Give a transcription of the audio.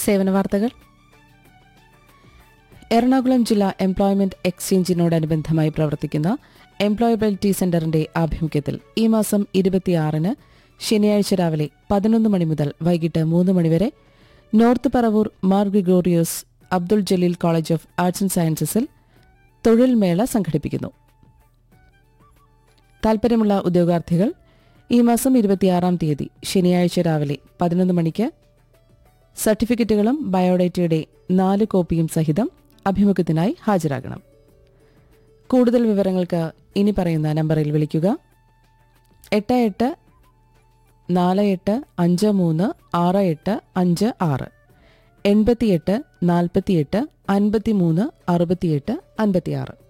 സേവന വാർത്തകൾ എറണാകുളം ജില്ലാ എംപ്ലോയ്മെന്റ് എക്സ്ചേഞ്ചിനോടനുബന്ധമായി പ്രവർത്തിക്കുന്ന എംപ്ലോയബിലിറ്റി സെന്ററിന്റെ ആഭിമുഖ്യത്തിൽ ഈ മാസം ഇരുപത്തിയാറിന് ശനിയാഴ്ച രാവിലെ പതിനൊന്ന് മണി മുതൽ വൈകിട്ട് മൂന്ന് മണിവരെ north Paravur Mar Gregorios Abdul Jaleel college of arts and സയൻസസിൽ തൊഴിൽ മേള സംഘടിപ്പിക്കുന്നു താൽപ്പര്യമുള്ള ഉദ്യോഗാർത്ഥികൾ ഈ മാസം ഇരുപത്തിയാറാം തീയതി ശനിയാഴ്ച രാവിലെ പതിനൊന്ന് മണിക്ക് സർട്ടിഫിക്കറ്റുകളും ബയോഡേറ്റയുടെ നാല് കോപ്പിയും സഹിതം അഭിമുഖത്തിനായി ഹാജരാകണം കൂടുതൽ വിവരങ്ങൾക്ക് ഇനി പറയുന്ന നമ്പറിൽ വിളിക്കുക എട്ട് എട്ട് നാല് എട്ട് അഞ്ച് മൂന്ന് ആറ് എട്ട് അഞ്ച് ആറ് എൺപത്തിയെട്ട് നാൽപ്പത്തിയെട്ട് അൻപത്തിമൂന്ന് അറുപത്തിയെട്ട് അൻപത്തിയാറ്